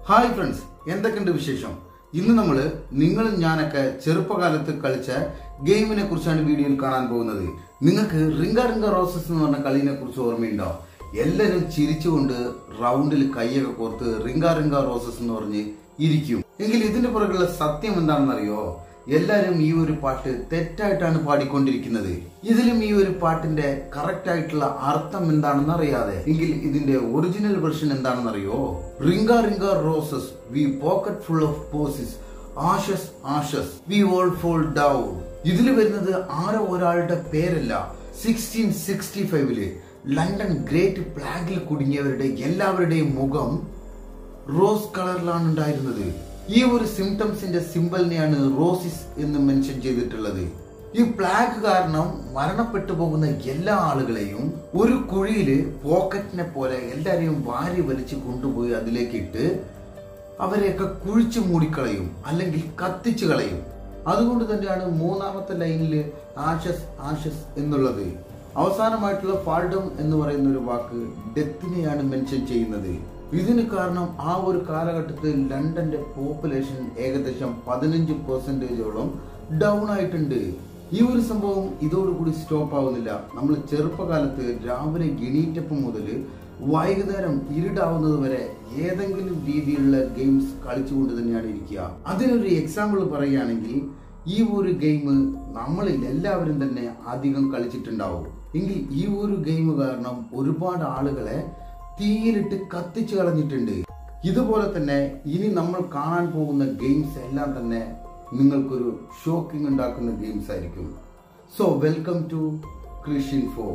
hi friends എന്തൊക്കെയുണ്ട് വിശേഷം ഇന്ന് നമ്മൾ നിങ്ങളും ഞാനൊക്കെ ചെറുപ്പകാലത്ത് കളിച്ച ഗെയിമിനെ കുറിച്ചാണ് വീഡിയോയിൽ കാണാൻ പോകുന്നത് നിങ്ങൾക്ക് റിംഗ റിംഗ റോസസ് എന്ന് പറഞ്ഞ കളിനെ കുറിച്ച് ഓർമ്മയുണ്ടോ എല്ലാവരും ചിരിച്ചുകൊണ്ട് റൗണ്ടിൽ കൈയൊക്കെ കോർത്ത് റിംഗ റിംഗ റോസസ് എന്ന് പറഞ്ഞ് ഇരിക്കും എങ്കിൽ ഇതിന്റെ പുറകുള്ള സത്യം എന്താണെന്നറിയോ എല്ലാരും ഈ ഒരു പാട്ട് തെറ്റായിട്ടാണ് പാടിക്കൊണ്ടിരിക്കുന്നത് ഇതിലും ഈ ഒരു പാട്ടിന്റെ കറക്റ്റ് ആയിട്ടുള്ള അർത്ഥം എന്താണെന്ന് അറിയാതെ എങ്കിൽ ഇതിന്റെ ഒറിജിനൽ വെർഷൻ എന്താണെന്നറിയോ ring a ring a roses we pocket full of posies ashes ashes we all fall down ഇതിൽ വരുന്നത് ആരോ ഒരാളുടെ പേരല്ല സിക്സ്റ്റീൻ സിക്സ്റ്റി ഫൈവില് ലണ്ടൻ ഗ്രേറ്റ് പ്ലാഗിൽ കുടുങ്ങിയവരുടെ എല്ലാവരുടെയും മുഖം റോസ് കളറിലാണ് ഉണ്ടായിരുന്നത് ഈ ഒരു സിംറ്റംസിന്റെ സിമ്പലിനെയാണ് റോസിസ് എന്ന് മെൻഷൻ ചെയ്തിട്ടുള്ളത് ഈ പ്ലാഗ് കാരണം മരണപ്പെട്ടു പോകുന്ന എല്ലാ ആളുകളെയും ഒരു കുഴിയില് പോക്കറ്റിനെ പോലെ എല്ലാരെയും വാരി വലിച്ചു കൊണ്ടുപോയി അതിലേക്ക് ഇട്ട് അവരെയൊക്കെ കുഴിച്ചു മൂടിക്കളയും അല്ലെങ്കിൽ കത്തിച്ചു കളയും അതുകൊണ്ട് തന്നെയാണ് മൂന്നാമത്തെ ലൈനില് ആഷസ് ആഷസ് എന്നുള്ളത് അവസാനമായിട്ടുള്ള ഫാൾഡം എന്ന് പറയുന്ന ഒരു വാക്ക് ഡെത്തിനെയാണ് മെൻഷൻ ചെയ്യുന്നത് ഇതിന് കാരണം ആ ഒരു കാലഘട്ടത്തിൽ ലണ്ടന്റെ പോപ്പുലേഷൻ ഏകദേശം പതിനഞ്ച് പെർസെന്റേജോളം ഡൗൺ ആയിട്ടുണ്ട് ഈ ഒരു സംഭവം ഇതോടുകൂടി സ്റ്റോപ്പ് ആവുന്നില്ല നമ്മൾ ചെറുപ്പകാലത്ത് രാവിലെ എണീറ്റപ്പം മുതൽ വൈകുന്നേരം ഇരുടാവുന്നത് വരെ ഏതെങ്കിലും രീതിയിലുള്ള ഗെയിംസ് കളിച്ചുകൊണ്ട് തന്നെയാണ് ഇരിക്കുക അതിനൊരു എക്സാമ്പിൾ പറയുകയാണെങ്കിൽ ഈ ഒരു ഗെയിം നമ്മളിൽ എല്ലാവരും തന്നെ അധികം കളിച്ചിട്ടുണ്ടാവും എങ്കിൽ ഈ ഒരു ഗെയിം കാരണം ഒരുപാട് ആളുകളെ തീയിലിട്ട് കത്തിച്ചു കളഞ്ഞിട്ടുണ്ട് ഇതുപോലെ തന്നെ ഇനി നമ്മൾ കാണാൻ പോകുന്ന ഗെയിംസ് എല്ലാം തന്നെ നിങ്ങൾക്കൊരു ഷോക്കിംഗ് ഉണ്ടാക്കുന്ന ഗെയിംസ് ആയിരിക്കും സോ വെൽക്കം ടു ക്രിഷ്യൻ ഫോ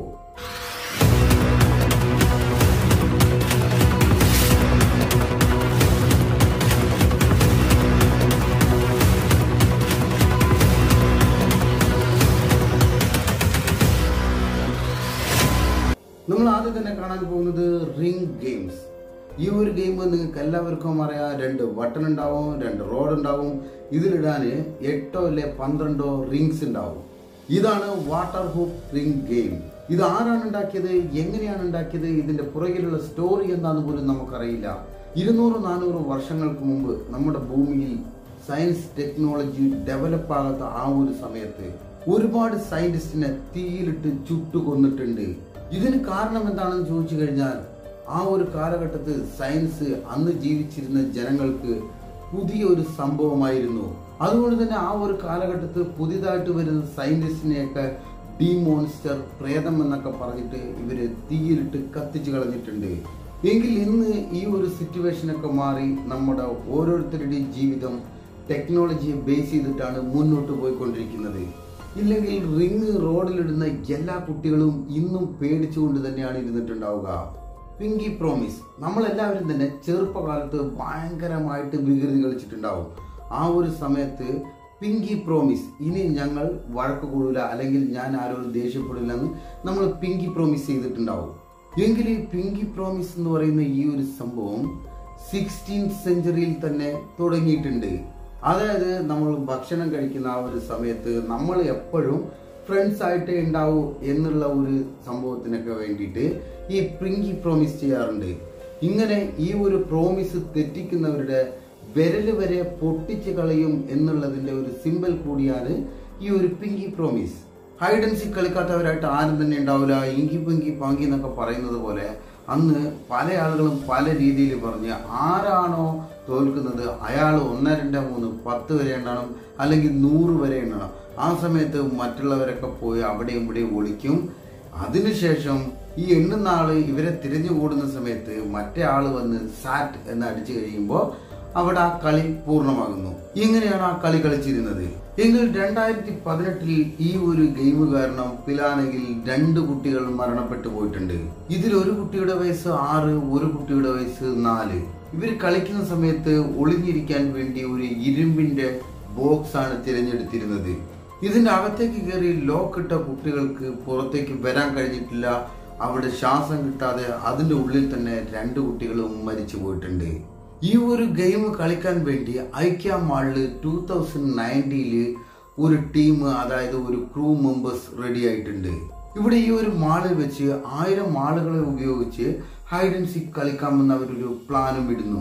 നമ്മൾ ആദ്യം തന്നെ കാണാൻ പോകുന്നത് റിംഗ് ഗെയിംസ് ഈ ഒരു ഗെയിം നിങ്ങൾക്ക് എല്ലാവർക്കും അറിയാം രണ്ട് ബട്ടൺ ഉണ്ടാവും രണ്ട് റോഡ് ഉണ്ടാവും ഇതിലിടാൻ എട്ടോ അല്ലെ പന്ത്രണ്ടോ റിങ്സ് ഉണ്ടാവും ഇതാണ് വാട്ടർ ഹൂപ്പ് റിംഗ് ഗെയിം ഇത് ആരാണ് ഉണ്ടാക്കിയത് എങ്ങനെയാണ് ഉണ്ടാക്കിയത് ഇതിന്റെ പുറകിലുള്ള സ്റ്റോറി എന്താണെന്ന് പോലും നമുക്കറിയില്ല ഇരുന്നൂറ് നാനൂറ് വർഷങ്ങൾക്ക് മുമ്പ് നമ്മുടെ ഭൂമിയിൽ സയൻസ് ടെക്നോളജി ഡെവലപ്പ് ആകാത്ത ആ ഒരു സമയത്ത് ഒരുപാട് സയന്റിസ്റ്റിനെ തീയിലിട്ട് ചുട്ടു കൊന്നിട്ടുണ്ട് ഇതിന് കാരണം എന്താണെന്ന് ചോദിച്ചു കഴിഞ്ഞാൽ ആ ഒരു കാലഘട്ടത്തിൽ സയൻസ് അന്ന് ജീവിച്ചിരുന്ന ജനങ്ങൾക്ക് പുതിയൊരു സംഭവമായിരുന്നു അതുകൊണ്ട് തന്നെ ആ ഒരു കാലഘട്ടത്തിൽ പുതിയതായിട്ട് വരുന്ന സയന്റിസ്റ്റിനെയൊക്കെ ഡിമോൺസ്റ്റർ പ്രേതം എന്നൊക്കെ പറഞ്ഞിട്ട് ഇവര് തീയിലിട്ട് കത്തിച്ചു കളഞ്ഞിട്ടുണ്ട് എങ്കിൽ ഇന്ന് ഈ ഒരു സിറ്റുവേഷനൊക്കെ മാറി നമ്മുടെ ഓരോരുത്തരുടെയും ജീവിതം ടെക്നോളജിയെ ബേസ് ചെയ്തിട്ടാണ് മുന്നോട്ട് പോയിക്കൊണ്ടിരിക്കുന്നത് ഇല്ലെങ്കിൽ റിങ് റോഡിലിടുന്ന എല്ലാ കുട്ടികളും ഇന്നും പേടിച്ചുകൊണ്ട് തന്നെയാണ് ഇരുന്നിട്ടുണ്ടാവുക പിങ്കി പ്രോമിസ് നമ്മളെല്ലാവരും തന്നെ ചെറുപ്പകാലത്ത് ഭയങ്കരമായിട്ട് വികൃതി കളിച്ചിട്ടുണ്ടാവും ആ ഒരു സമയത്ത് പിങ്കി പ്രോമിസ് ഇനി ഞങ്ങൾ വഴക്ക് കൂടില്ല അല്ലെങ്കിൽ ഞാൻ ആരോട് ദേഷ്യപ്പെടില്ല എന്ന് നമ്മൾ പിങ്കി പ്രോമിസ് ചെയ്തിട്ടുണ്ടാവും എങ്കിൽ ഈ പിങ്കി പ്രോമിസ് എന്ന് പറയുന്ന ഈ ഒരു സംഭവം സിക്സ്റ്റീൻ സെഞ്ചുറിയിൽ തന്നെ തുടങ്ങിയിട്ടുണ്ട് അതായത് നമ്മൾ ഭക്ഷണം കഴിക്കുന്ന ആ ഒരു സമയത്ത് നമ്മൾ എപ്പോഴും ഫ്രണ്ട്സ് ആയിട്ട് ഉണ്ടാവൂ എന്നുള്ള ഒരു സംഭവത്തിനൊക്കെ വേണ്ടിയിട്ട് ഈ പ്രിങ്കി പ്രോമിസ് ചെയ്യാറുണ്ട് ഇങ്ങനെ ഈ ഒരു പ്രോമിസ് തെറ്റിക്കുന്നവരുടെ വിരല് വരെ പൊട്ടിച്ച് കളയും എന്നുള്ളതിന്റെ ഒരു സിമ്പൽ കൂടിയാണ് ഈ ഒരു പിങ്കി പ്രോമിസ് ഹൈഡൻസി കളിക്കാത്തവരായിട്ട് ആരും തന്നെ ഉണ്ടാവില്ല ഇങ്കി പിങ്കി പാങ്കി എന്നൊക്കെ പറയുന്നത് പോലെ അന്ന് പല ആളുകളും പല രീതിയിൽ പറഞ്ഞ് ആരാണോ തോൽക്കുന്നത് അയാൾ ഒന്ന് രണ്ട് മൂന്ന് പത്ത് വരെ എണ്ണണം അല്ലെങ്കിൽ നൂറ് വരെ എണ്ണണം ആ സമയത്ത് മറ്റുള്ളവരൊക്കെ പോയി അവിടെയും ഇവിടെയും ഒളിക്കും അതിനുശേഷം ഈ എണ്ണുന്ന ആള് ഇവരെ തിരിഞ്ഞു കൂടുന്ന സമയത്ത് മറ്റേ ആള് വന്ന് സാറ്റ് എന്ന് അടിച്ചു കഴിയുമ്പോൾ അവിടെ ആ കളി പൂർണ്ണമാകുന്നു ഇങ്ങനെയാണ് ആ കളി കളിച്ചിരുന്നത് എങ്കിൽ രണ്ടായിരത്തി പതിനെട്ടിൽ ഈ ഒരു ഗെയിം കാരണം പിലാനയിൽ രണ്ട് കുട്ടികൾ മരണപ്പെട്ടു പോയിട്ടുണ്ട് ഇതിൽ ഒരു കുട്ടിയുടെ വയസ്സ് ആറ് ഒരു കുട്ടിയുടെ വയസ്സ് നാല് ഇവർ കളിക്കുന്ന സമയത്ത് ഒളിഞ്ഞിരിക്കാൻ വേണ്ടി ഒരു ഇരുമ്പിന്റെ ബോക്സ് ആണ് തിരഞ്ഞെടുത്തിരുന്നത് ഇതിന്റെ അകത്തേക്ക് കയറി ലോക്ക് ഇട്ട കുട്ടികൾക്ക് പുറത്തേക്ക് വരാൻ കഴിഞ്ഞിട്ടില്ല അവിടെ ശ്വാസം കിട്ടാതെ അതിന്റെ ഉള്ളിൽ തന്നെ രണ്ട് കുട്ടികളും മരിച്ചു പോയിട്ടുണ്ട് ഈ ഒരു ഗെയിം കളിക്കാൻ വേണ്ടി ഐക്യ മാളില് ടൂ തൗസൻഡ് നയൻറ്റീനില് ഒരു ടീം അതായത് ഒരു ക്രൂ മെമ്പേഴ്സ് റെഡി ആയിട്ടുണ്ട് ഇവിടെ ഈ ഒരു മാളിൽ വെച്ച് ആയിരം ആളുകളെ ഉപയോഗിച്ച് ഹൈഡ് ആൻഡ് സീക്ക് കളിക്കാമെന്ന് അവരൊരു പ്ലാനും ഇടുന്നു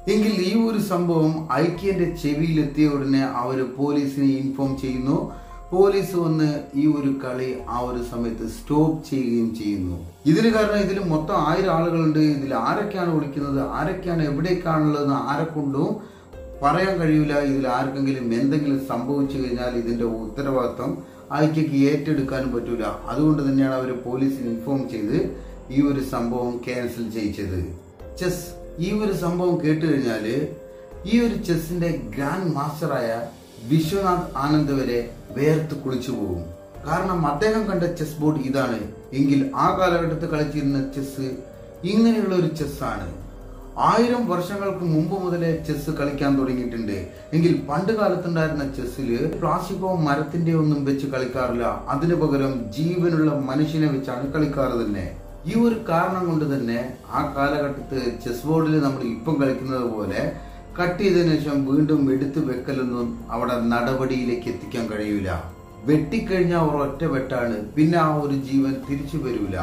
എങ്കിൽ ഈ ഒരു സംഭവം ഐക്യന്റെ ചെവിയിലെത്തിയ ഉടനെ അവര് പോലീസിനെ ഇൻഫോം ചെയ്യുന്നു പോലീസ് വന്ന് ഈ ഒരു കളി ആ ഒരു സമയത്ത് സ്റ്റോപ്പ് ചെയ്യുകയും ചെയ്യുന്നു ഇതിന് കാരണം ഇതിൽ മൊത്തം ആയിരം ആളുകളുണ്ട് ഇതിൽ ആരൊക്കെയാണ് വിളിക്കുന്നത് ആരൊക്കെയാണ് എവിടേക്കാണുള്ളതെന്ന് ആരെക്കൊണ്ടും പറയാൻ കഴിയൂല ഇതിൽ ആർക്കെങ്കിലും എന്തെങ്കിലും സംഭവിച്ചു കഴിഞ്ഞാൽ ഇതിന്റെ ഉത്തരവാദിത്വം ഐക്യക്ക് ഏറ്റെടുക്കാനും പറ്റൂല അതുകൊണ്ട് തന്നെയാണ് അവർ പോലീസിന് ഇൻഫോം ചെയ്ത് ഈ ഒരു സംഭവം ക്യാൻസൽ ചെയ്യിച്ചത് ചെസ് ഈ ഒരു സംഭവം കേട്ട് കഴിഞ്ഞാല് ഈ ഒരു ചെസ്സിന്റെ ഗ്രാൻഡ് മാസ്റ്ററായ വിശ്വനാഥ് ആനന്ദ് വരെ വേർത്ത് കുളിച്ചു പോകും കാരണം അദ്ദേഹം കണ്ട ചെസ് ബോർഡ് ഇതാണ് എങ്കിൽ ആ കാലഘട്ടത്തിൽ കളിച്ചിരുന്ന ചെസ് ഇങ്ങനെയുള്ള ഒരു ചെസ്സാണ് ആയിരം വർഷങ്ങൾക്ക് മുമ്പ് മുതലേ ചെസ് കളിക്കാൻ തുടങ്ങിയിട്ടുണ്ട് എങ്കിൽ പണ്ട് കാലത്തുണ്ടായിരുന്ന ചെസ്സില് പ്ലാസ്റ്റിക്കോ മരത്തിന്റെ ഒന്നും വെച്ച് കളിക്കാറില്ല അതിനു പകരം ജീവനുള്ള മനുഷ്യനെ വെച്ചാണ് കളിക്കാറ് തന്നെ ഈ ഒരു കാരണം കൊണ്ട് തന്നെ ആ കാലഘട്ടത്ത് ചെസ് ബോർഡിൽ നമ്മൾ ഇപ്പം കളിക്കുന്നത് പോലെ കട്ട് ചെയ്തതിനു ശേഷം വീണ്ടും എടുത്തു വെക്കലൊന്നും അവിടെ നടപടിയിലേക്ക് എത്തിക്കാൻ കഴിയൂല വെട്ടിക്കഴിഞ്ഞാൽ ഒരൊറ്റ വെട്ടാണ് പിന്നെ ആ ഒരു ജീവൻ തിരിച്ചു വരൂല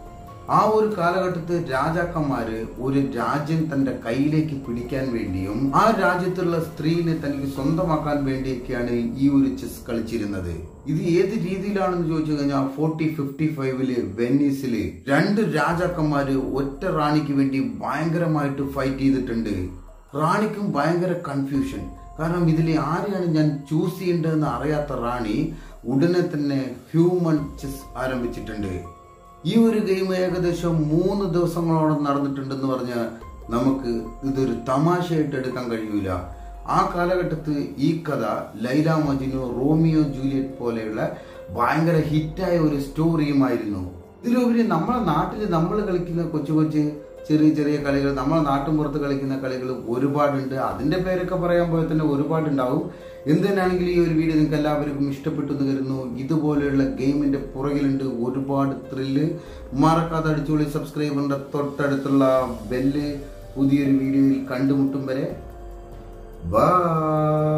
ആ ഒരു കാലഘട്ടത്തിൽ രാജാക്കന്മാര് ഒരു രാജ്യം തന്റെ കയ്യിലേക്ക് പിടിക്കാൻ വേണ്ടിയും ആ രാജ്യത്തുള്ള സ്ത്രീനെ തനിക്ക് സ്വന്തമാക്കാൻ വേണ്ടിയൊക്കെയാണ് ഈ ഒരു ചെസ് കളിച്ചിരുന്നത് ഇത് ഏത് രീതിയിലാണെന്ന് ചോദിച്ചു കഴിഞ്ഞാൽ ഫോർട്ടി ഫിഫ്റ്റി ഫൈവില് വെന്നീസില് രണ്ട് രാജാക്കന്മാര് ഒറ്റ റാണിക്ക് വേണ്ടി ഭയങ്കരമായിട്ട് ഫൈറ്റ് ചെയ്തിട്ടുണ്ട് റാണിക്കും ഭയങ്കര കൺഫ്യൂഷൻ കാരണം ഇതിൽ ആരെയാണ് ഞാൻ ചൂസ് ചെയ്യേണ്ടതെന്ന് അറിയാത്ത റാണി ഉടനെ തന്നെ ഹ്യൂമൻ ചെസ് ആരംഭിച്ചിട്ടുണ്ട് ഈ ഒരു ഗെയിം ഏകദേശം മൂന്ന് ദിവസങ്ങളോളം നടന്നിട്ടുണ്ടെന്ന് പറഞ്ഞാൽ നമുക്ക് ഇതൊരു തമാശയായിട്ട് എടുക്കാൻ കഴിയൂല ആ കാലഘട്ടത്ത് ഈ കഥ ലൈല മജിനു റോമിയോ ജൂലിയറ്റ് പോലെയുള്ള ഭയങ്കര ഹിറ്റായ ഒരു സ്റ്റോറിയുമായിരുന്നു ഇതിലുപരി നമ്മളെ നാട്ടിൽ നമ്മൾ കളിക്കുന്ന കൊച്ചു കൊച്ചു ചെറിയ ചെറിയ കളികൾ നമ്മളെ നാട്ടിൻപുറത്ത് കളിക്കുന്ന കളികൾ ഒരുപാടുണ്ട് അതിന്റെ പേരൊക്കെ പറയാൻ പോയാൽ തന്നെ ഒരുപാടുണ്ടാവും എന്തിനാണെങ്കിൽ ഈ ഒരു വീഡിയോ നിങ്ങൾക്ക് എല്ലാവർക്കും ഇഷ്ടപ്പെട്ടു എന്ന് കരുതുന്നു ഇതുപോലെയുള്ള ഗെയിമിന്റെ പുറകിലുണ്ട് ഒരുപാട് ത്രില്ല് മറക്കാതെ അടിച്ചുപൊളി സബ്സ്ക്രൈബറിന്റെ തൊട്ടടുത്തുള്ള ബെല്ല് പുതിയൊരു വീഡിയോയിൽ കണ്ടുമുട്ടും വരെ ബൈ